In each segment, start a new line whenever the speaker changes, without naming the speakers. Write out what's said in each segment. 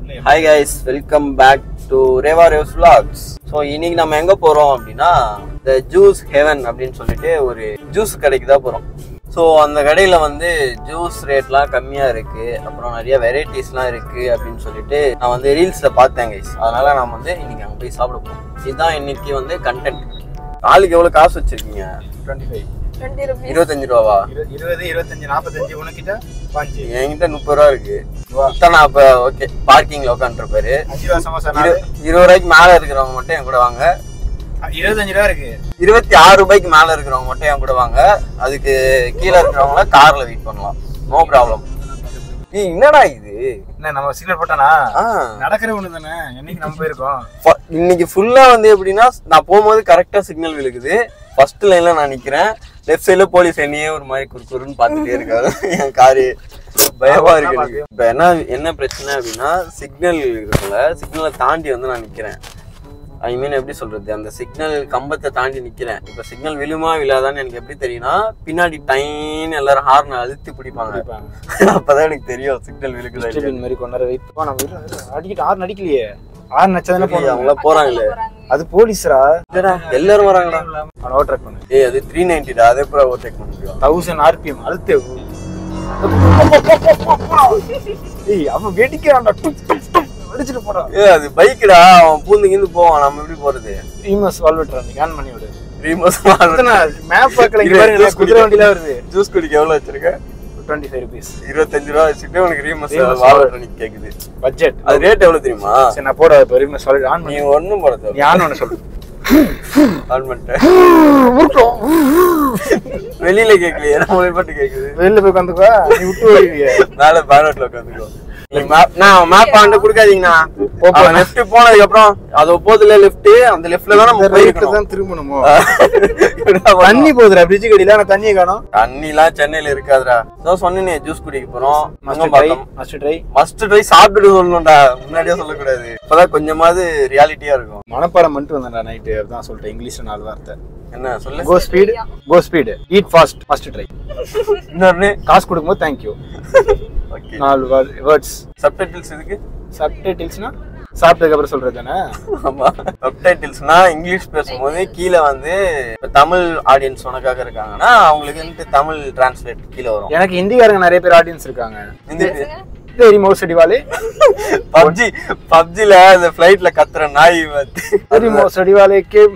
Hi guys welcome back to Reva Reva's vlogs so இன்னைக்கு நம்ம எங்க போறோம் அப்படின்னா இந்த ஜூஸ் ஹெவன் அப்படின்னு சொல்லிட்டு ஒரு ஜூஸ் கடைக்கு தான் போறோம் ஸோ அந்த கடையில வந்து ஜூஸ் ரேட்லாம் கம்மியா இருக்கு அப்புறம் நிறைய வெரைட்டிஸ்லாம் இருக்கு அப்படின்னு சொல்லிட்டு நான் வந்து ரீல்ஸ்ல பார்த்தேன் கைஸ் அதனால நான் வந்து இன்னைக்கு அங்கே போய் சாப்பிட போறோம் இதுதான் இன்னைக்கு வந்து கண்டென்ட் ஆளுக்கு எவ்வளவு காசு வச்சிருக்கீங்க
டுவெண்ட்டி ஃபைவ்
டுவெண்ட்டி ருபீஸ்
இருபத்தஞ்சு ரூபாவா
இருபது இருபத்தஞ்சு நாற்பத்தஞ்சு உனக்கிட்ட பாஞ்சு
என்கிட்ட முப்பது ரூபா இருக்கு நான் அப்ப ஓகே பார்க்கிங்ல உட்காந்துருப்பாரு
அஞ்சு ரூபா சமோசா நாலு
இருபது ரூபாய்க்கு மேல இருக்கிறவங்க மட்டும் என் கூட வாங்க
இருபத்தஞ்சு ரூபா இருக்கு
இருபத்தி ஆறு ரூபாய்க்கு மேல இருக்கிறவங்க மட்டும் என் கூட வாங்க அதுக்கு கீழே இருக்கிறவங்கள கார்ல வெயிட் பண்ணலாம் நோ ப்ராப்ளம் நீ என்னடா இது
என்ன நம்ம சிக்னல் போட்டானா
ஆ,
நடக்கிற ஒண்ணு தானே என்னைக்கு நம்ம போயிருக்கோம்
ஃப- இன்னைக்கு ஃபுல்லா வந்து எப்படின்னா நான் போகும்போது கரெக்டா சிக்னல் விழுகுது ஃபர்ஸ்ட் லைன்ல நான் நிக்கிறேன் லெஃப்ட் சைடுல போலீஸ் என்னையே ஒரு மாதிரி குறுக்குறுன்னு பார்த்துட்டே இருக்காரு என் காரு பயமா இருக்கு எனக்கு. இப்ப என்ன என்ன பிரச்சனை அப்படின்னா சிக்னல் இருக்குல்ல சிக்னலை தாண்டி வந்து நான் நிக்கிறேன் ஐ மீன் எப்படி சொல்றது அந்த சிக்னல் கம்பத்தை தாண்டி நிக்கிறேன் இப்ப சிக்னல் விழுமா விழாதான்னு எனக்கு எப்படி தெரியும்னா பின்னாடி டைன்னு எல்லாரும் ஹார்ன் அழுத்தி பிடிப்பாங்க அப்பதான் எனக்கு தெரியும் சிக்னல் விழுக்குதா இல்லையா.
இந்த மாதிரி கொண்டாட வெயிட் போ நம்ம இரு, இரு. அடிக்கிட்டு ஆறு நடிக்கலையே ஆறு நச்சதானே போனோம்
அவங்கள போறாங்களே
அது போலீஸ்ரா
இல்லடா எல்லாரும் வராங்கடா
அவன் ஓவர்டேக் பண்ணு
ஏய் அது த்ரீ நைன்டிடா அதே பூரா ஓவர்டேக் பண்ண முடியும்
தௌசண்ட் ஆர்பிஎம் அழுத்து ஏய் அவன் வெடிக்கிறான்டா டுப் டுப் டுப் அடிச்சிட்டு போறான்
ஏய் அது பைக்குடா அவன் பூந்து கிந்து போவான் நம்ம எப்படி போறது
ரீமஸ் வால்வெட்ரா நீ ஆன் பண்ணி விடு
ரீமோஸ்
மேப் பார்க்கல இங்க பாருங்க
Juice
குதிரை வண்டியில வருது
ஜூஸ் குடிக்க எவ்வளவு வச்சிருக்க
டுவெண்ட்டி ஃபைவ் ருபீஸ்
இருபத்தஞ்சு ரூபா வச்சுட்டு உனக்கு ரீமோஸ்
Remus
வாழ கேக்குது
பட்ஜெட்
அது ரேட் எவ்வளவு தெரியுமா
சரி நான் போட இப்போ ரீமஸ் வால்வெட் ஆன்
நீ
பண்ணி
ஒண்ணும் போட
நீ
தேவை
ஆன் பண்ண சொல்லு
ஆன் பண்ணிட்டேன் வெளியில கேட்கலையே நம்ம மட்டும் கேக்குது
வெளில போய் உட்காந்துக்கோ நீ விட்டு வருவீங்க
மேல பேனட்ல உட்காந்துக்கோ நீ மேப் நான் மேப் ஆண்டு கொடுக்காதீங்கண்ணா அவன் லெஃப்ட் போனதுக்கு அப்புறம் அது போதுல லெஃப்ட் அந்த லெஃப்ட்ல தான் நம்ம
ரைட்டு
போயிருக்கணும்
தான் திரும்பணுமோ தண்ணி போகுதுடா பிரிட்ஜ் கடியில ஆனா தண்ணியை காணோம்
தண்ணிலாம் சென்னையில இருக்காதுடா அதான் சொன்னேனே ஜூஸ் குடிக்க போறோம்
மஸ்ட்
அங்க
ட்ரை
பார்த்தோம்
மஸ்ட் ட்ரை
மஸ்ட் ட்ரை சாப்பிட்டுட்டு சொல்லணும்டா முன்னாடியே சொல்லக்கூடாது இப்பதான் கொஞ்சமாவது ரியாலிட்டியா இருக்கும்
மனப்பாடம் பண்ணிட்டு வந்தேன்டா நைட்டு அதான் சொல்லிட்டேன் இங்கிலீஷ்ல நாலு வார்த்தை
என்ன சொல்லு
go speed go speed eat fast first try
இன்னொன்னு
காசு கொடுக்கும்போது தேங்க்யூ
ஓகே
நாலு வேர்ட்ஸ்
சப்டைட்டில்ஸ் இதுக்கு
சப்டைட்டில்ஸ்னா சாப்பிட்டதுக்கு அப்புறம் சொல்றது தானே
ஆமா சப்டைட்டில்ஸ்னா இங்கிலீஷ் பேசும்போது கீழே வந்து இப்ப தமிழ் ஆடியன்ஸ் உனக்காக இருக்காங்கன்னா அவங்களுக்கு வந்துட்டு தமிழ் டிரான்ஸ்லேட் கீழே வரும்
எனக்கு ஹிந்திக்காரங்க நிறைய பேர் ஆடியன்ஸ் இருக்காங்க
இந்த
தெரி மோசடி வாலே
பப்ஜி பப்ஜில அந்த ஃபிளைட்ல கத்துற நாய் வந்து
தெரி மோசடி வாலே கே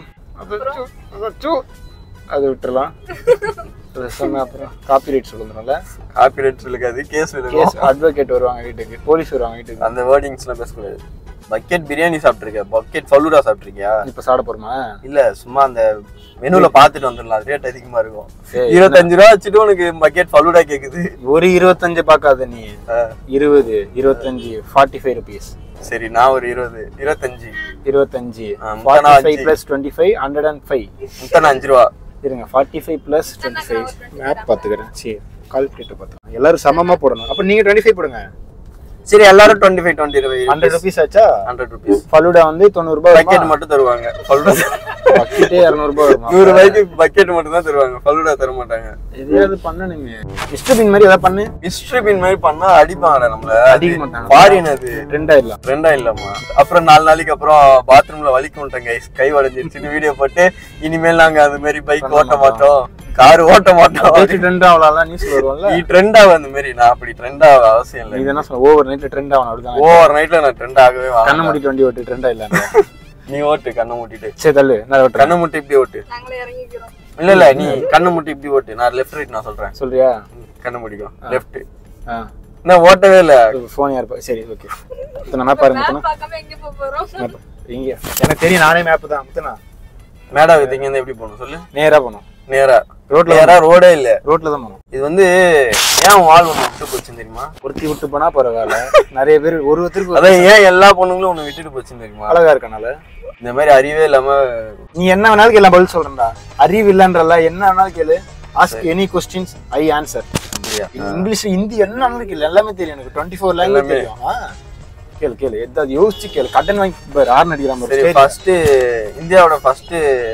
அது விட்டுறலாம் அது சொன்ன அப்புறம் காப்பிரைட் சொல்லுறோம்ல
காப்பிரைட் சொல்லுக்காது கேஸ்
கேஸ்
விழுகும்
அட்வொகேட் வருவாங்க வீட்டுக்கு போலீஸ் வருவாங்க வீட்டுக்கு
அந்த வேர்டிங்ஸ்லாம் பேசக்கூடாது பக்கெட் பிரியாணி சாப்பிட்டுருக்க பக்கெட் ஃபலூடா சாப்பிட்டுருக்கியா
இப்ப சாப்பிட போறோமா
இல்ல சும்மா அந்த மெனுல பாத்துட்டு வந்துடலாம் ரேட் அதிகமா இருக்கும்
ஏய்,
இருபத்தஞ்சு ரூபா வச்சுட்டு உனக்கு பக்கெட் ஃபலூடா கேக்குது
ஒரு இருபத்தஞ்சு பார்க்காத நீ
ஆ,
இருபது இருபத்தஞ்சு ஃபார்ட்டி ஃபைவ் ருபீஸ்
சரி நான் ஒரு இருபது இருபத்தஞ்சு
இருபத்தஞ்சு
ஆ,
ஃபார்ட்டி
முத்தனா
ஃபைவ்
அஞ்சு.
Plus twenty five hundred and five
முத்தனை அஞ்சு ரூபா
இருங்க forty five plus twenty five map பார்த்துக்கிறேன் சரி கால்குலேட்டர் பார்த்துக்கலாம் எல்லாரும் சமமா போடணும் அப்போ நீங்க டுவெண்ட்டி ஃபைவ் போடுங்க
சரி எல்லாரும் twenty five twenty
hundred rupees ஆச்சா
ஹண்ட்ரட் ருபீஸ்
ஃபலூடா வந்து தொண்ணூறுபா
பக்கெட் மட்டும் தருவாங்க ஃபலூடா
பக்கெட்டே இரநூறுபா வருமா
நூறு ரூபாய்க்கு பக்கெட் மட்டும் தான் தருவாங்க ஃபலூடா தர மாட்டாங்க
எதையாவது பண்ணணுமே மிஸ்டர் மாதிரி ஏதாவது பண்ணு
மிஸ்ட்ரி பின் மாதிரி பண்ணா அடிப்பாங்கடா நம்மள
அடிக்க மாட்டாங்க
ஃபாரின் அது
ட்ரெண்ட் ஆயிடலாம்
ரெண்டா இல்லம்மா அப்புறம் நாலு நாளைக்கு அப்புறம் பாத்ரூம்ல வலிக்க விட்டேன் கைஸ் கை உடஞ்சிருச்சுன்னு வீடியோ போட்டு இனிமேல் நாங்க அது மாதிரி பைக்
பண்ண
ஓட்ட மாட்டோம் கார் ஓட்ட மாட்டோம்
ட்ரெண்ட் ஆகலாம் நியூஸ் வருவோம்ல
நீ ட்ரெண்ட் ஆக அந்த மாதிரி நான் அப்படி ட்ரெண்ட் ஆக அவசியம்
நீ
இல்லை
என்ன சொல்ல ஓவர் நைட்ல ட்ரெண்ட் ஆகணும் அப்படிதான்
ஓவர் நைட்ல நான் ட்ரெண்ட் ஆகவே
கண்ணை
வாங்க
மூடிட்டு வண்டி ஓட்டு ட்ரெண்ட் ஆயிடலாம்
நீ ஓட்டு கண்ணை மூட்டிட்டு
சரி தள்ளு நான் ஓட்டுறேன்
கண்ணை மூட்டி இப்படி ஓட்டு
நாங்களே இறங்கிக்கிறோம்
இல்ல இல்ல நீ கண்ணை மூட்டி இப்படி ஓட்டு நான் லெஃப்ட் ரைட் நான் சொல்றேன்
சொல்றியா
கண்ணை மூடிக்கும் லெஃப்ட்
ஆ
நான் ஓட்டவே இல்ல
ஃபோன் யார் பா- சரி ஓகே முத்தனா மேப் பாருங்க முத்தனா
மேப் பார்க்காம எங்க போக போறோம்
மேப் இங்க எனக்கு தெரியும் நானே மேப் தான் முத்தனா
மேடா வித்தீங்க இருந்து எப்படி போகணும் சொல்லு
நேரா போனோம்
நேரா
ரோட்ல
நேரா ரோடே இல்ல
ரோட்ல தான் போனோம்
இது வந்து ஏன் வால் ஒண்ணு விட்டு போச்சுன்னு தெரியுமா
ஒருத்தி விட்டு போனா பரவாயில்ல நிறைய பேர் ஒரு ஒருத்தருக்கு ஒரு
அதான் ஏன் எல்லா பொண்ணுங்களும் ஒண்ணு விட்டுட்டு போச்சுன்னு தெரியுமா
அழகா இருக்கனால
இந்த மாதிரி அறிவே இல்லாம
நீ என்ன வேணாலும் கேளு பதில் சொல்றேன்டா அறிவு இல்லன்றல என்ன வேணாலும் கேளு ask any questions I answer
அப்படியா?
இங்கிலீஷ் ஹிந்தி என்ன வேணாலும் கேளு எல்லாமே தெரியும் எனக்கு டுவெண்ட்டி ஃபோர் லாங்குவேஜ்
எல்லாமே.
தெரியும் ஆ. கேளு கேளு எதாவது யோசிச்சு கேளு கடன் வாங்கி பாரு ஆறு நடிக்கிறான் பாரு
சரி
சரி.
ஃபர்ஸ்ட் இந்தியாவோட ஃபர்ஸ்ட்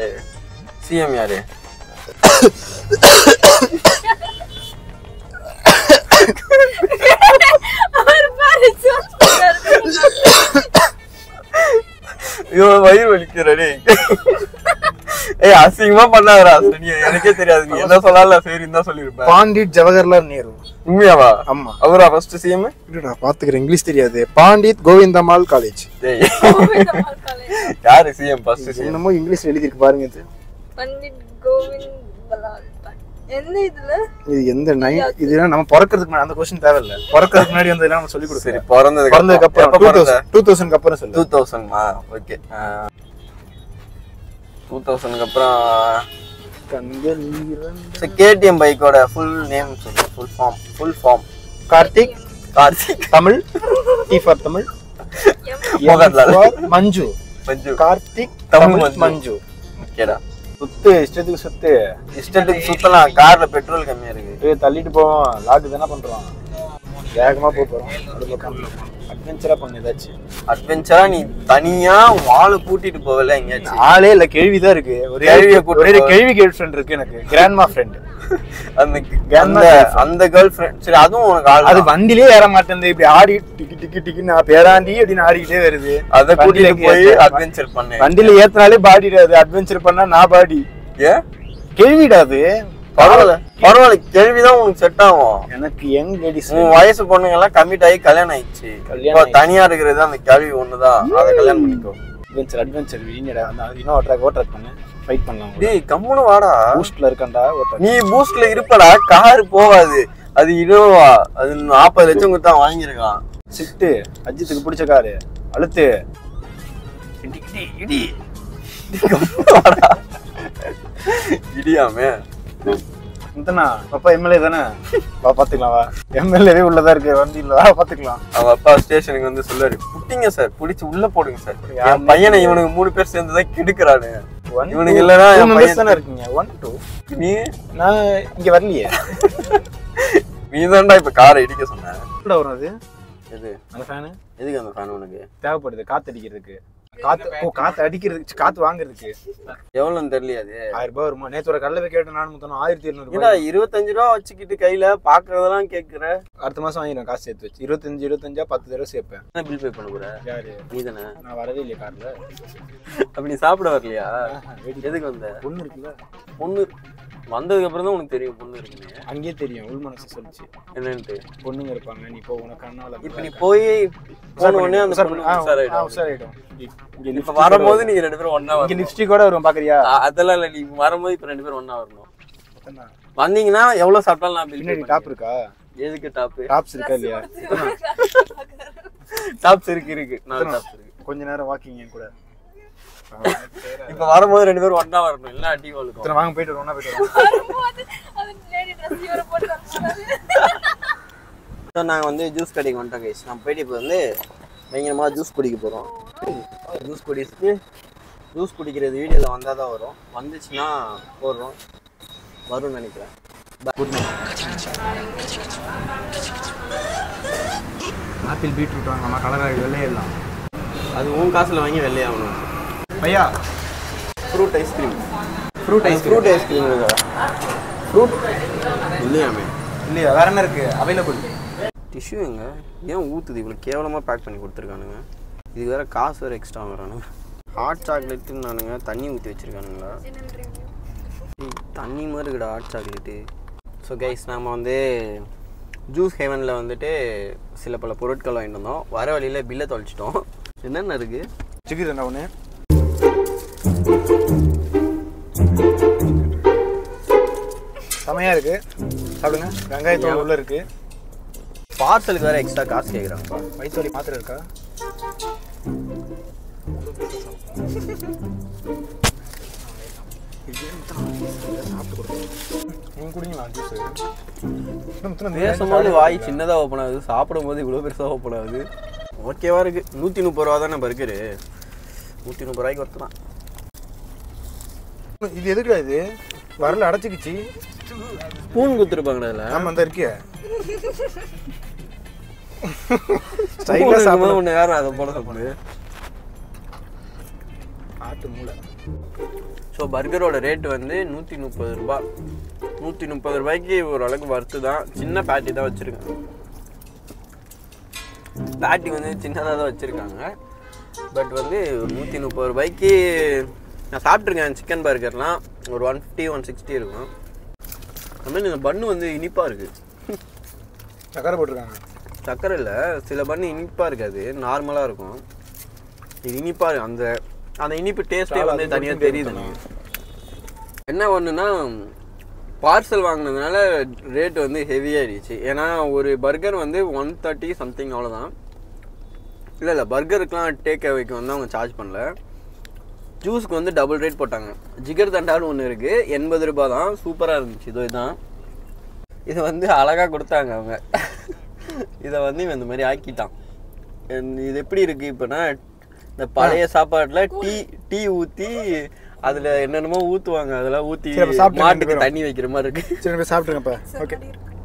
சிஎம் யாரு
அவர் பாரு, சூப்பரா இருக்கு.
ஐயோ வயிறு வலிக்கிறடே ஏய் அசிங்கமா பண்ணாதடா சரி எனக்கே தெரியாது நீ என்ன சொல்லால சரி தான் சொல்லிருப்ப
பாண்டிட் ஜவஹர்லால் நேரு
உண்மையாவா
ஆமா
அவரா ஃபர்ஸ்ட் சிஎம்
இருடா பாத்துக்கிறேன் இங்கிலீஷ் தெரியாது பாண்டித் கோவிந்தம்மாள் காலேஜ்
டேய்
கோவிந்தம்மாள் காலேஜ்
யாரு சிஎம் ஃபர்ஸ்ட் சிஎம்
என்னமோ இங்கிலீஷ் எழுதிருக்கு பாருங்க இது
பண்டிட் கோவிந்த் பலால் எந்த இதுல
இது எந்த நைன் இதெல்லாம் நம்ம பிறக்கிறதுக்கு முன்னாடி அந்த கொஸ்டின் தேவையில்ல பிறக்கிறதுக்கு முன்னாடி வந்து நம்ம சொல்லி
சரி
கொடுக்குறேன்
பிறந்ததுக்கு
பிறந்ததுக்கு அப்புறம்
எப்ப
டூ
பிறந்த
தௌசண்ட் டூ தௌசண்ட்க்கு அப்புறம் சொல்லு
டூ தௌசண்ட்மா ஓகே டூ தௌசண்ட்க்கு அப்புறம்
கண்கள் ஈரன்.
சரி கேடிஎம் பைக்கோட ஃபுல் நேம் சொல்லு full form full form
Karthik
Karthik
Tamil T for Tamil
Mohanlal.
M for Manju
Manju
Karthik
Tamil
Tamil
Manju.
Manju
ஓகேடா
சுத்து இஷ்டத்துக்கு சுத்து
இஷ்டத்துக்கு சுத்தலாம் கார்ல பெட்ரோல் கம்மியா இருக்கு
ஏய், தள்ளிட்டு போவோம் லாக்கு தானே பண்றோம் வேகமா போக போறோம் அட்வென்ச்சரா பண்ணு ஏதாச்சும்
அட்வென்ச்சரா நீ தனியா வாழை கூட்டிட்டு போகல எங்கேயாச்சும்
ஆளே இல்ல கேள்விதான் இருக்கு ஒரே
கேள்வியை கூட்டு
ஒரே
போ.
கேள்வி கேர்ள் ஃப்ரெண்ட் இருக்கு எனக்கு கிராண்ட்மா ஃப்ரெண்ட்
அந்த
Grandma
அந்த
girlfriend.
அந்த கேர்ள் ஃப்ரெண்ட் சரி அதுவும் உனக்கு ஆள்
அது வண்டிலே ஏற மாட்டேங்குது இப்படி ஆடி டிக்கி டிக்கி டிக்கி நான் பேராண்டி அப்படின்னு ஆடிக்கிட்டே வருது
அத கூட்டிட்டு
வண்டியில
போய்
ஏத்த-
அட்வென்ச்சர் பண்ணு
வண்டியில ஏத்தினாலே பாடிடாது அட்வென்ச்சர் பண்ணா நான் பாடி
ஏன்
கேள்விடாது
பரவாயில்ல பரவாயில்ல கேள்விதான் உனக்கு செட் ஆகும்
எனக்கு யங் லேடிஸ்
உன் வயசு பொண்ணுங்க எல்லாம் கமிட் ஆகி கல்யாணம் ஆயிடுச்சு
கல்யாணம்
இப்போ தனியா இருக்கிறது அந்த கேள்வி ஒண்ணுதான் அதை கல்யாணம் பண்ணிக்கோ
அட்வென்ச்சர் அட்வென்ச்சர் வீணடா அந்த இன்னும் ஓட்ராக் ஓட்ராக் பண்ணு ஃபைட் பண்ணலாம்
டேய் கம்முனு வாடா
பூஸ்ட்ல இருக்கண்டா ஓட்ராக்
நீ பூஸ்ட்ல இருப்படா கார் போகாது அது இனோவா அது நாற்பது லட்சம் கொடுத்தா வாங்கியிருக்கான்
சிட்டு அஜித்துக்கு பிடிச்ச காரு அழுத்து
இடி, இடி, இடி. நீ கம்முனு வாடா. இடியாமே
இந்தனா அப்பா எம்எல்ஏ தானே வா பாத்துக்கலாம் வா எம்எல்ஏவே உள்ளதா இருக்கு வண்டி இல்ல வா பாத்துக்கலாம்
அவன் அப்பா ஸ்டேஷனுக்கு வந்து சொல்லுவாரு புட்டிங்க சார் புடிச்சு உள்ள போடுங்க சார்
யாருமே
என் பையனை இவனுக்கு மூணு பேர் சேர்ந்துதான் கெடுக்கிறானு
One,
இவனுக்கு
two,
இல்லைன்னா
two
என்
members
பையன்
தானே இருக்கீங்க ஒன் டூ
நீ
நான் இங்க வரலையே
நீ தான்டா இப்ப காரை இடிக்க சொன்ன
எவ்வளோ வரும் அது
எது
அந்த ஃபேனு
எதுக்கு அந்த ஃபேன் உனக்கு
தேவைப்படுது காத்து அடிக்கிறதுக்கு காத்து ஓ காத்து அடிக்கிறதுக்கு காத்து வாங்குறதுக்கு
எவ்வளவுன்னு தெரியலையா அது
ஆயிரம் ரூபாய் வருமா நேத்து ஒரு கல்ல கேட்டு நான் முத்தணும் ஆயிரத்தி இருநூறு
ஏடா
ரூபாய்
இருபத்தஞ்சு ரூபா வச்சுக்கிட்டு கையில பாக்குறதெல்லாம் கேக்குற
அடுத்த மாசம் வாங்கிடுவேன் காசு சேர்த்து வச்சு இருபத்தஞ்சு இருபத்தஞ்சா பத்து தடவை சேர்ப்பேன்
என்ன பில் பே பண்ண போற
யாரு
நீ தானே
நான் வரவே இல்லையா கார்ல
அப்ப நீ சாப்பிட வரலையா
வேடிக்கை.
எதுக்கு வந்த
பொண்ணு இருக்குல்ல
பொண்ணு வந்ததுக்கு அப்புறம் தான் உனக்கு தெரியும் பொண்ணு இருக்குன்னு
அங்கேயே தெரியும் உள் மனசு சொல்லிச்சு
என்னன்ட்டு
பொண்ணுங்க இருப்பாங்க நீ போ உனக்கு கண்ணால
இப்ப நீ போய் போன உடனே அந்த பொண்ணு உஷாராயிடும்.
உஷாராயிடும் இங்க
இப்ப
lipstick
வரும்போது
கூட
நீங்க ரெண்டு பேரும் ஒண்ணா
வரும். இங்க
வரணும்
லிப்ஸ்டிக் கூட வரும் பாக்குறியா
அ- அதெல்லாம் இல்ல நீ வரும்போது இப்ப ரெண்டு பேரும் ஒண்ணா வரணும்
அதான்.
வந்தீங்கன்னா எவ்வளவு சாப்பிட்டாலும் நான் பில்
பின்னாடி டாப் இருக்கா
எதுக்கு டாப்
டாப்ஸ் இருக்கா இல்லையா
டாப்ஸ் இருக்கு இருக்கு நாலு டாப்ஸ் இருக்கு
கொஞ்ச நேரம் வாக்கிங் என் கூட
இப்ப வரும்போது ரெண்டு பேரும் ஒண்ணா வரணும் இல்ல அடி வழுக்கும்
இத்தனை வாங்க போயிட்டு வரோம் ஒண்ணா போயிட்டு வரோம்
வரும்போது அது லேடி ட்ரெஸ் இவரை போட்டு வரக்கூடாது.
ஸோ நாங்கள் வந்து ஜூஸ் கடைக்கு வந்துட்டோம் கைஸ் நம்ம போயிட்டு இப்போ வந்து பயங்கரமாக ஜூஸ் குடிக்க போகிறோம் ஜூஸ் குடிச்சிட்டு ஜூஸ் குடிக்கிறது வீடியோவில் வந்தால் தான் வரும் வந்துச்சுன்னா போடுறோம் வரும்னு நினைக்கிறேன்
ஆப்பிள் பீட்ரூட் வாங்கம்மா கலராக வெள்ளையெல்லாம்
அது உன் காசில் வாங்கி வெள்ளையாகணும்
பையா
fruit ice cream fruit ice fruit ice cream இருக்கா ஃப்ரூட் இல்லையாமே
இல்லையா வேற என்ன இருக்கு அவைலபிள்
டிஷ்யூ எங்க ஏன் ஊற்றுது இவ்வளோ கேவலமாக பேக் பண்ணி கொடுத்துருக்கானுங்க இதுக்கு வேற காசு வேறு எக்ஸ்ட்ரா வாங்குறானுங்க ஹாட் சாக்லேட்டுன்னு நானுங்க தண்ணி ஊற்றி வச்சுருக்கானுங்களா ஏய், தண்ணி மாதிரி இருக்குடா ஹாட் சாக்லேட்டு ஸோ கைஸ் நாம வந்து ஜூஸ் ஹெவனில் வந்துட்டு சில பல பொருட்கள் வாங்கிட்டு வந்தோம் வர வழியில் பில்லை தொலைச்சிட்டோம் என்னென்ன இருக்குது
சிக்கன் என்ன ஒன்று செமையா இருக்கு சாப்பிடுங்க வெங்காயத்தோடு உள்ள இருக்கு
பார்சலுக்கு வேறு எக்ஸ்ட்ரா காசு கேட்குறாங்கப்பா
வயிற்று மாத்திரை இருக்கா நீங்க குடிங்களா ஜூஸ்
பேசும்போது வாய் சின்னதாக ஓப்பன் ஆகுது சாப்பிடும்போது இவ்வளோ பெருசாக ஓப்பன் ஆகுது ஓகேவா இருக்கு நூற்றி முப்பது ரூபா தானே பர்கரு நூற்றி முப்பது ரூபாய்க்கு ஒருத்தர் தான்
இது எதுக்குடா இது வரல அடைச்சிக்கிச்சு
ஸ்பூன் கொடுத்துருப்பாங்கடா அதில்
ஆமா அந்த இருக்கிய
ஸ்டைலாக
ஸ்டைலாக
சாப்பிட
சாப்பிட
ஒன்று வேறு அதை போல சாப்பிடு
ஆட்டு மூளை
ஸோ பர்கரோட ரேட் வந்து நூற்றி முப்பது ரூபா நூற்றி முப்பது ரூபாய்க்கு ஓரளவுக்கு வறுத்து தான் சின்ன பேட்டி தான் வச்சுருக்காங்க பேட்டி வந்து சின்னதாக தான் வச்சுருக்காங்க பட் வந்து நூற்றி முப்பது ரூபாய்க்கு நான் சாப்பிட்ருக்கேன் சிக்கன் பர்கர்லாம் ஒரு ஒன் ஃபிஃப்டி ஒன் சிக்ஸ்டி இருக்கும் அதுமாதிரி இந்த பண்ணு வந்து இனிப்பாக இருக்குது
சக்கரை போட்டிருக்காங்க
சக்கரை இல்லை சில பண்ணு இனிப்பாக இருக்காது நார்மலாக இருக்கும் இது இனிப்பாக இருக்கு அந்த அந்த இனிப்பு டேஸ்ட்டே
சாலா,
வந்து
அது
தனியாக
மட்டும்
தெரியுது எனக்கு என்ன ஒன்றுனா பார்சல் வாங்கினதுனால ரேட் வந்து ஹெவியாகிடுச்சு ஏன்னா ஒரு பர்கர் வந்து ஒன் தேர்ட்டி சம்திங் அவ்வளோதான் இல்லை இல்லை பர்கருக்குலாம் டேக் அவேக்கு வந்து அவங்க சார்ஜ் பண்ணல ஜூஸ்க்கு வந்து டபுள் ரேட் போட்டாங்க ஜிகர் தண்டான்னு ஒன்று இருக்குது எண்பது ரூபாய் தான் சூப்பராக இருந்துச்சு இதோ இதுதான் இதை வந்து அழகாக கொடுத்தாங்க அவங்க இதை வந்து இவன் இந்த மாதிரி ஆக்கிட்டான் இந்த- இது எப்படி இருக்கு இப்போனா இந்த பழைய சாப்பாட்டில் டீ டீ ஊற்றி அதில் என்னென்னமோ ஊற்றுவாங்க அதெல்லாம் ஊற்றி
சரி, அப்ப சாப்பிட்டு ரெண்டு
மாட்டுக்கு
பேரும்.
தண்ணி வைக்கிற மாதிரி இருக்கு
சரி போய் சாப்பிட்ருங்கப்பா ஓகே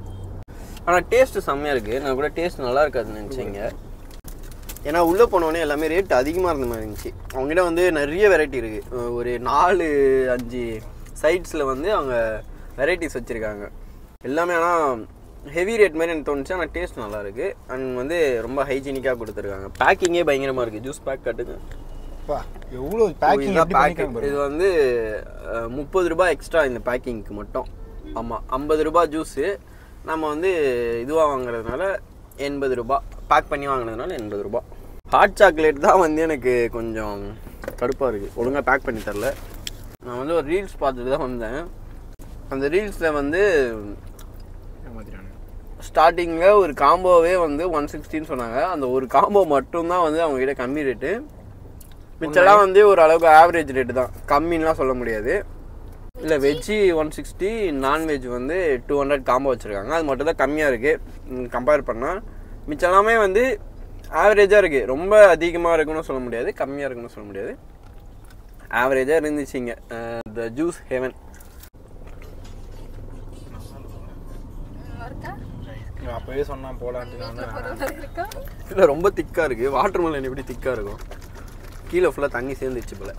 ஆனால் டேஸ்ட்டு செம்மையாக இருக்குது நான் கூட டேஸ்ட் நல்லா இருக்காதுன்னு நினச்சேங்க ஏன்னா உள்ளே போனோடனே எல்லாமே ரேட் அதிகமாக இருந்த மாதிரி இருந்துச்சு அவங்ககிட்ட வந்து நிறைய வெரைட்டி இருக்குது ஒரு நாலு அஞ்சு சைட்ஸில் வந்து அவங்க வெரைட்டிஸ் வச்சுருக்காங்க எல்லாமே ஆனால் ஹெவி ரேட் மாதிரி எனக்கு தோணுச்சு ஆனால் டேஸ்ட் நல்லா இருக்கு அண்ட் வந்து ரொம்ப ஹைஜீனிக்காக கொடுத்துருக்காங்க பேக்கிங்கே பயங்கரமாக இருக்குது ஜூஸ் பேக் கட்டுங்க
பா எவ்வளோ பேக்கிங்
இதுதான்
எப்படி பண்ணிருக்காங்க
packet. இது
பாருங்க
வந்து முப்பது ரூபாய் எக்ஸ்ட்ரா இந்த பேக்கிங்க்கு மட்டும் ஆமாம் ஐம்பது ரூபாய் ஜூஸு நம்ம வந்து இதுவாக வாங்குறதுனால எண்பது ரூபாய் பேக் பண்ணி வாங்குறதுனால எண்பது ரூபாய் ஹாட் சாக்லேட் தான் வந்து எனக்கு கொஞ்சம் கடுப்பாக இருக்குது ஒழுங்காக பேக் பண்ணி தரல நான் வந்து ஒரு ரீல்ஸ் பார்த்துட்டு தான் வந்தேன் அந்த ரீல்ஸில் வந்து
ஏமாத்திட்டானுங்க
ஸ்டார்டிங்கில் ஒரு காம்போவே வந்து ஒன் சிக்ஸ்டின்னு சொன்னாங்க அந்த ஒரு காம்போ மட்டும்தான் வந்து அவங்ககிட்ட கம்மி ரேட்டு மிச்சம்லாம் வந்து ஒரு அளவுக்கு ஆவரேஜ் ரேட்டு தான் கம்மின்லாம் சொல்ல முடியாது இல்லை வெஜ்ஜி ஒன் சிக்ஸ்டி நான்வெஜ் வந்து டூ ஹண்ட்ரட் காம்போ வச்சுருக்காங்க அது மட்டும் தான் கம்மியாக இருக்குது கம்பேர் பண்ணால் மிச்சம் எல்லாமே வந்து ஆவரேஜாக இருக்குது ரொம்ப அதிகமாக இருக்குன்னு சொல்ல முடியாது கம்மியாக இருக்குன்னு சொல்ல முடியாது ஆவரேஜாக இருந்துச்சுங்க த ஜூஸ் ஹெவன்
இருக்கா
இவன் அப்பவே சொன்னான் போலான்ட்டு நான் தான்
பரவாயில்ல இருக்கா
இல்லை ரொம்ப திக்காக இருக்குது வாட்டர் மெலன் எப்படி திக்காக இருக்கும் கீழே ஃபுல்லாக தண்ணி சேர்ந்துச்சு போல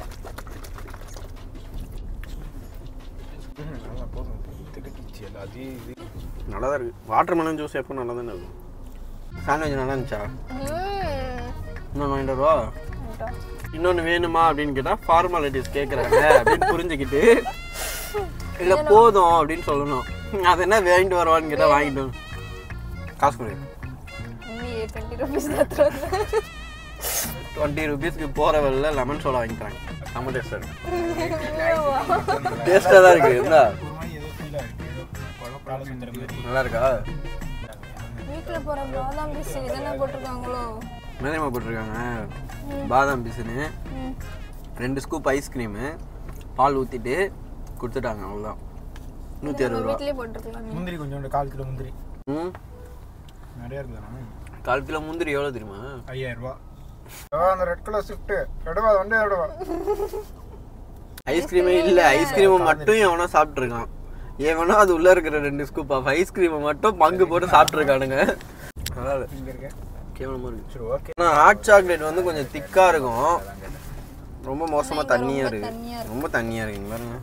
ம்ஹும், நல்லா போதும் திகட்டிச்சு எல்லாம் அது இது
நல்லா தான் இருக்குது வாட்டர் மெலன் ஜூஸ் எப்போ நல்லா தானே இருக்கும் சாண்ட்விச் நல்லா இருந்துச்சா இன்னொன்று வாங்கிட்டு வருவா இன்னொன்று வேணுமா அப்படின்னு கேட்டால் ஃபார்மாலிட்டிஸ் கேட்குறாங்க அப்படின்னு புரிஞ்சுக்கிட்டு இல்லை போதும் அப்படின்னு சொல்லணும் அது என்ன வாங்கிட்டு வருவான்னு கேட்டால் வாங்கிட்டு வரு. காசு கொடு
இன்னி டுவெண்ட்டி ருபீஸ் தான்
டுவெண்ட்டி ருபீஸ்க்கு போகிற வெளில லெமன் சோடா வாங்கி தராங்க செம்ம டேஸ்ட்டாக இருக்கு டேஸ்ட்டாக தான் இருக்குது இருந்தா
ஒரு மாதிரி ஏதோ ஃபீலாக இருக்கு ஏதோ பழம் சுத்துற மாதிரி
நல்லா இருக்கா
வீட்டில் போகிற பாதாம் பிஸ்கட் தானே போட்டிருக்காங்களோ
மேதமா போட்டிருக்காங்க பாதாம் பிசுன்னு ரெண்டு ஸ்கூப் ஐஸ்கிரீமு பால் ஊற்றிட்டு கொடுத்துட்டாங்க அவ்வளோதான் நூற்றி அறுபது ரூபா
வீட்லயே போட்டிருக்கலாம்
முந்திரி கொஞ்சோண்டு கால் கிலோ முந்திரி
ம்
நிறைய இருக்குதாண்ணா
கால் கிலோ முந்திரி எவ்வளோ தெரியுமா
ஐயாயிரம் ரூபா அந்த ரெட் கலர் ஸ்விஃப்ட் எடுவா வண்டி எடுவா
ஐஸ்கிரீமே இல்லை ஐஸ்கிரீமை மட்டும் எவனோ சாப்பிட்ருக்கான் எவனோ அது உள்ளே இருக்கிற ரெண்டு ஸ்கூப் ஆஃப் ஐஸ்கிரீமை மட்டும் பங்கு போட்டு சாப்பிட்ருக்கானுங்க நல்லா இல்லை
இங்க இருக்கேன்
கேவலமாக இருக்கு
சரி ஓகே
ஆனால் ஹாட் சாக்லேட் வந்து கொஞ்சம் திக்காக இருக்கும் ரொம்ப மோசமாக தண்ணியாக இருக்குது ரொம்ப தண்ணியாக இருக்குங்க பாருங்க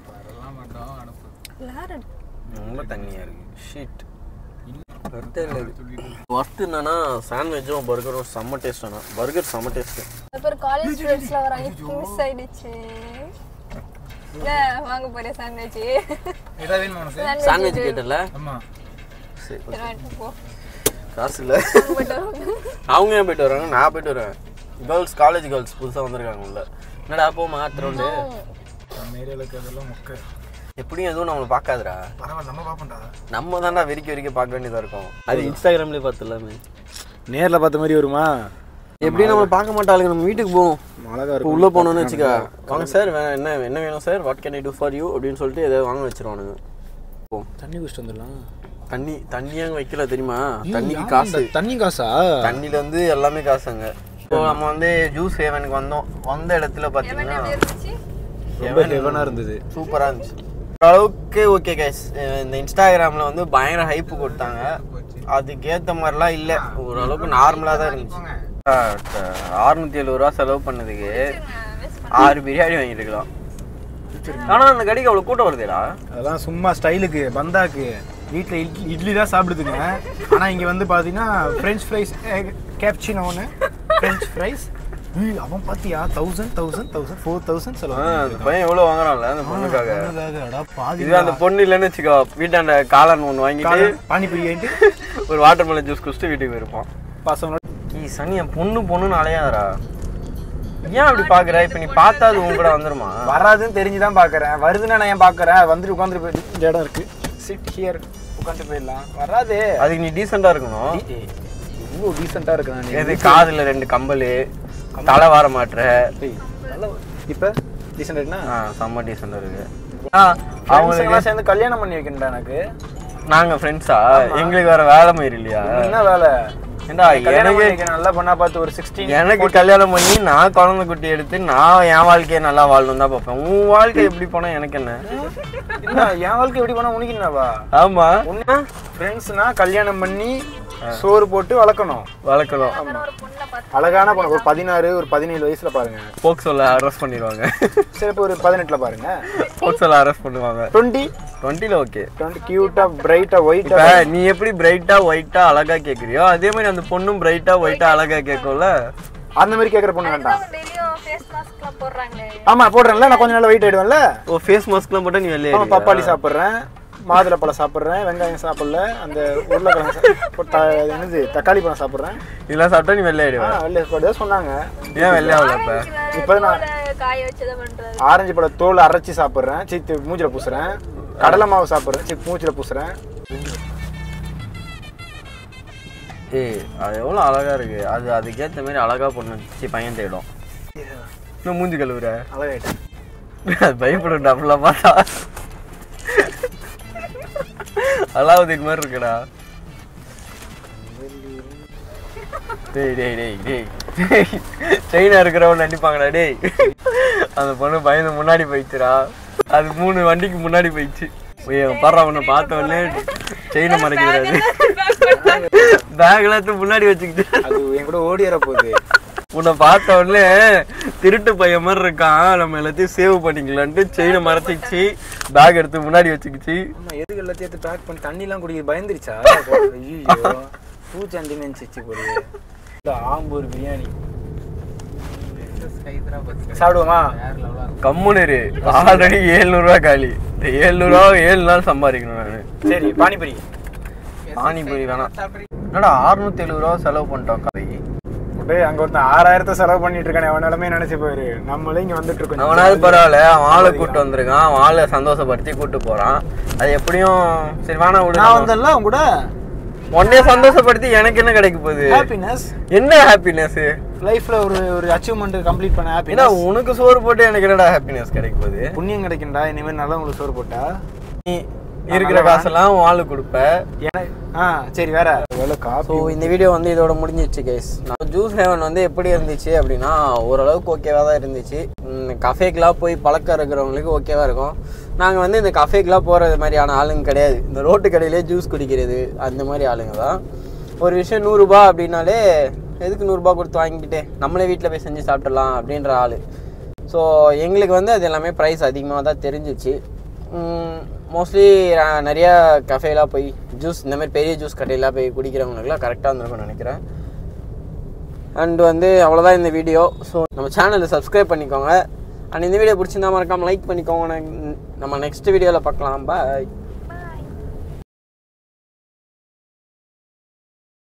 லாரட்
ரொம்ப தண்ணியாக இருக்கு ஷீட் ஒர்த்தே இல்லை ஒர்த்து என்னன்னா சாண்ட்விச்சும் பர்கரும் செம்ம டேஸ்ட் ஆனால் பர்கர் செம்ம டேஸ்ட்டு
அப்புறம் காலேஜ் ஸ்டூடெண்ட்ஸ்ல வராங்க மிஸ் ஆயிடுச்சு இல்ல வாங்க போறேன் சாண்ட்விச்
ஏதாவது வேணுமா உனக்கு
சாண்ட்விச் கேட்டல
ஆமா
சரி
போ
காசு இல்லை
போயிட்டு வரோம்.
அவங்க ஏன் போயிட்டு வராங்க நான் போயிட்டு வரேன் கேர்ள்ஸ் காலேஜ் கேர்ள்ஸ் புதுசாக வந்திருக்காங்க உள்ள என்னடா போ மாத்திரோண்டு
நம்ம ஏரியாவுக்கு அதெல்லாம் மொக்க
எப்படியும் எதுவும் நம்மளை பார்க்காதுடா
பரவாயில்ல நம்ம பார்ப்போம்டா
நம்ம தான்டா வெறிக்க வெறிக்க பார்க்க வேண்டியதாக இருக்கும் அது இன்ஸ்டாகிராம்லேயே பார்த்துலாமே
நேரில் பார்த்த மாதிரி வருமா
எப்படியும் நம்ம பார்க்க மாட்டாளுங்க நம்ம வீட்டுக்கு போவோம்
அழகா
இப்போ
இருக்கும்
உள்ளே போனோம்னு வச்சுக்கா வாங்க சார் வே- என்ன என்ன வேணும் sir what can I do for you அப்படின்னு சொல்லிட்டு எதாவது வாங்க வச்சிருவானுங்க போம்
தண்ணி குடிச்சிட்டு வந்துடலாம்
தண்ணி தண்ணியாக வைக்கல தெரியுமா தண்ணிக்கு காசு
தண்ணி காசா
தண்ணியில வந்து எல்லாமே காசுங்க இப்போ நம்ம வந்து ஜூஸ் ஹேவனுக்கு வந்தோம் வந்த இடத்துல பார்த்தீங்கன்னா
இருந்துச்சு
ரொம்ப ஹெவனாக இருந்தது
சூப்பராக இருந்துச்சு அளவுக்கு ஓகே கைஸ் இந்த இன்ஸ்டாகிராமில் வந்து பயங்கர ஹைப்பு கொடுத்தாங்க அதுக்கேற்ற மாதிரிலாம் இல்லை ஓரளவுக்கு நார்மலாக தான் இருந்துச்சு அறுநூத்தி எழுபது ரூபா செலவு பண்ணதுக்கு ஆறு பிரியாணி வாங்கியிருக்கலாம் ஆனால் அந்த கடைக்கு அவ்வளோ கூட்டம் வருதேடா
அதெல்லாம் சும்மா ஸ்டைலுக்கு பந்தாக்கு வீட்டில் இட்லி இட்லி தான் சாப்பிடுதுங்க ஆனால் இங்கே வந்து பார்த்தீங்கன்னா ஃப்ரெஞ்ச் ஃப்ரைஸ் கேப்சினோ ஒன்று ஃப்ரெஞ்ச் ஃப்ரைஸ் ஏய், அவன் பாத்தியா thousand thousand thousand four thousand
ஆ,
செலவு
அந்த பையன் எவ்வளவு வாங்குறான்ல அந்த பொண்ணுக்காக
பொண்ணுக்காக பாதி
இதுவே அந்த பொண்ணு இல்லைன்னு வச்சுக்கோ வீட்டாண்ட காளான் ஒன்று வாங்கிட்டு
பானிபூரி வாங்கிட்டு
ஒரு வாட்டர் மெலன் ஜூஸ் குடிச்சிட்டு வீட்டுக்கு போயிருப்பான்
பசங்களோட
ஈ சனி என் பொண்ணு பொண்ணுன்னு அலையாதடா ஏன் அப்படி பாக்குற இப்ப நீ பார்த்தா அது உன் கூட வந்துருமா
வராதுன்னு தெரிஞ்சுதான் பாக்குறேன் வருதுன்னா நான் ஏன் பாக்குறேன் வந்துட்டு உட்காந்துட்டு போய் இந்த இடம் இருக்கு சிட் ஹியர் உட்காந்து போயிடலாம் வராது
அதுக்கு நீ டீசெண்டா இருக்கணும்
இவ்வளோ டீசெண்டா இருக்கு நான்
எது காதுல ரெண்டு கம்பல் தலை வார மாட்டுற
இப்போ டீசெண்டானா
ஆ, செம்ம டீசெண்டா இருக்கு ஆ, அவங்களுக்கு
அவங்களுக்கு சேர்ந்து கல்யாணம் பண்ணி வைக்கணும்டா எனக்கு
நாங்க ஃப்ரெண்ட்ஸா எங்களுக்கு வேற வேலை மயிர் இல்லையா
என்ன வேலை
ஏண்டா
கல்யாணம்
எனக்கு
பண்ணி வைக்கணும் நல்லா பண்ணா பார்த்து ஒரு சிக்ஸ்டீன்
எனக்கு கல்யாணம் பண்ணி நான் குழந்தை குட்டி எடுத்து நான் என் வாழ்க்கையை நல்லா வாழணும் தான் பார்ப்பேன் உன் வாழ்க்கை எப்படி போனா எனக்கு என்ன
என்ன என் வாழ்க்கை எப்படி பண்ணா உனக்கு என்னவா
ஆமா
ஒண்ணு ஃப்ரெண்ட்ஸ்னா கல்யாணம் பண்ணி சோறு போட்டு வளர்க்கணும்
வளர்க்கணும்
ஒரு பொண்ணை பார்த்து
அழகான பொண்ணு ஒரு பதினாறு ஒரு பதினேழு வயசுல பாருங்க
போக்சோல அரெஸ்ட் பண்ணிடுவாங்க
சரி இப்போ ஒரு பதினெட்டுல பாருங்க
போக்சோல அரெஸ்ட் பண்ணுவாங்க
டுவெண்ட்டி
டுவெண்ட்டில ஓகே
டுவெண்ட்டி கியூட்டா பிரைட்டா ஒயிட்டா
இப்ப நீ எப்படி பிரைட்டா ஒயிட்டா அழகா கேக்குறியோ அதே மாதிரி அந்த பொண்ணும் பிரைட்டா ஒயிட்டா அழகா கேட்கும்ல
அந்த மாதிரி கேக்குற பொண்ணு வேண்டாம்
டெய்லியும் ஃபேஸ் மாஸ்க்லாம் போடுறாங்களே
ஆமா போடுறேன்ல நான் கொஞ்ச நாள் வெயிட் ஆயிடுவேன்ல
ஓ ஃபேஸ் மாஸ்க்லாம் போட்டா நீ வெளியே
ஆமா பப்பாளி சாப்பிட்றேன் மாதுளப்பழம் சாப்பிட்றேன் வெங்காயம் சாப்பிடல அந்த உருளைக்கிழங்கு சா- இப்போ த- அது என்னது தக்காளி பழம் சாப்பிட்றேன்
இதெல்லாம் சாப்பிட்டா நீ வெளியே
ஆ
ஆயிடுவ
வெளில போடுறதா சொன்னாங்க
ஏன் வெளியே ஆகல இப்ப
இப்போ நான்
தோலை காய வச்சதை பண்றது
ஆரஞ்சு பழ தோல் அரைச்சி சாப்பிட்றேன் சித்து மூஞ்சில பூசுறேன் கடலை மாவு சாப்பிட்றேன் சித்து மூஞ்சில பூசுறேன்
ஏய் அது எவ்வளோ அழகா இருக்கு அது அதுக்கேற்ற மாதிரி அழகா பொண்ணு சி பையன் தேடும் இன்னும் மூஞ்சி கழுவுற
அழகாயிட்டேன்
அது பயப்படும் அப்படிலாம் பார்த்தா அலாவுதீன் மாதிரி இருக்குடா டேய் டேய் டேய் டேய் செயினா இருக்கிறவன் நடிப்பாங்கடா டேய் அந்த பொண்ணு பயந்து முன்னாடி போயிடுச்சுடா அது மூணு வண்டிக்கு முன்னாடி போயிடுச்சு பர்றா உன்னை பார்த்த உடனே செயினை மறைக்கிறாரு பேக் எல்லாத்தையும் முன்னாடி வச்சுக்கிட்டு
அது என் கூட ஓடிற போகுது
உன்னை பார்த்த உடனே திருட்டு பையன் மாதிரி இருக்கான் நம்ம எல்லாத்தையும் சேவ் பண்ணிக்கலான்ட்டு செயினை மறைச்சிக்கிச்சு பேக் எடுத்து முன்னாடி வச்சுக்கிச்சு
ஆமா எதுக்கு எல்லாத்தையும் எடுத்து பேக் பண்ணி தண்ணிலாம் குடிக்க பயந்துருச்சா ஐயோ பூச்சாண்டி நினைச்சிச்சு போடு இந்த ஆம்பூர் பிரியாணி சாப்பிடுவோமா
கம்முனு இரு ஆல்ரெடி ஏழ்நூறுவா காலி இந்த ஏழ்நூறுவா ஏழு நாள் சம்பாதிக்கணும் நான்
சரி பானிபூரி
பானிபூரி வேணாம் என்னடா அறுநூத்தி எழுபது ரூபா செலவு பண்ணிட்டோம் காலைக்கு
அப்படியே அங்க ஒருத்தன் ஆறாயிரத்தை செலவு பண்ணிட்டு இருக்கானே அவன் நிலைமையை நினைச்சு போயிரு நம்மளே இங்க வந்துட்டு இருக்கோம்
அவனாவது பரவாயில்ல அவன் ஆளை கூட்டு வந்திருக்கான் அவன் ஆளை சந்தோஷப்படுத்தி கூட்டு போறான் அது எப்படியும் சரி வேணாம்
நான்
விடு
வந்தேன்ல அவங்க கூட
உடனே சந்தோஷப்படுத்தி எனக்கு என்ன கிடைக்க போகுது
ஹாப்பினஸ்
என்ன ஹாப்பினஸ்
லைஃப்ல ஒரு ஒரு அச்சீவ்மெண்ட் கம்ப்ளீட் பண்ண
ஏன்னா
ஹாப்பினஸ்
உனக்கு சோறு போட்டு எனக்கு என்னடா ஹாப்பினஸ் கிடைக்க போகுது
புண்ணியம் கிடைக்கும்டா இனிமேல் நல்லா உங்களுக்கு சோறு போட்டா
நீ இருக்கிற காசெல்லாம் உன் ஆளு கொடுப்ப
எனக்கு ஆ சரி வேற எவ்வளோ
ஸோ
காப்பி
இந்த வீடியோ வந்து இதோட முடிஞ்சிச்சு கைஸ் நான் ஜூஸ் ஹேவன் வந்து எப்படி இருந்துச்சு அப்படின்னா ஓரளவுக்கு ஓகேவாக தான் இருந்துச்சு கஃபேக்கெலாம் போய் பழக்கம் இருக்கிறவங்களுக்கு ஓகேவாக இருக்கும் நாங்கள் வந்து இந்த கஃபேக்கெலாம் போகிறது மாதிரியான ஆளுங்க கிடையாது இந்த ரோட்டு கடையிலே ஜூஸ் குடிக்கிறது அந்த மாதிரி ஆளுங்க தான் ஒரு விஷயம் நூறுரூபா அப்படின்னாலே எதுக்கு நூறுரூபா கொடுத்து வாங்கிக்கிட்டு நம்மளே வீட்டில் போய் செஞ்சு சாப்பிட்றலாம் அப்படின்ற ஆள் ஸோ எங்களுக்கு வந்து அது எல்லாமே ப்ரைஸ் அதிகமாக தான் தெரிஞ்சிச்சு மோஸ்ட்லி நிறையா கஃபேலாம் போய் ஜூஸ் இந்த மாதிரி பெரிய ஜூஸ் கடையெல்லாம் போய் குடிக்கிறவங்களுக்குலாம் கரெக்டாக இருந்திருக்கும்னு நினைக்கிறேன் அண்ட் வந்து அவ்வளோதான் இந்த வீடியோ ஸோ நம்ம சேனலை சப்ஸ்கிரைப் பண்ணிக்கோங்க அண்ட் இந்த வீடியோ பிடிச்சிருந்தா மறக்காமல் லைக் பண்ணிக்கோங்க நம்ம நெக்ஸ்ட் வீடியோவில் பார்க்கலாம் பாய்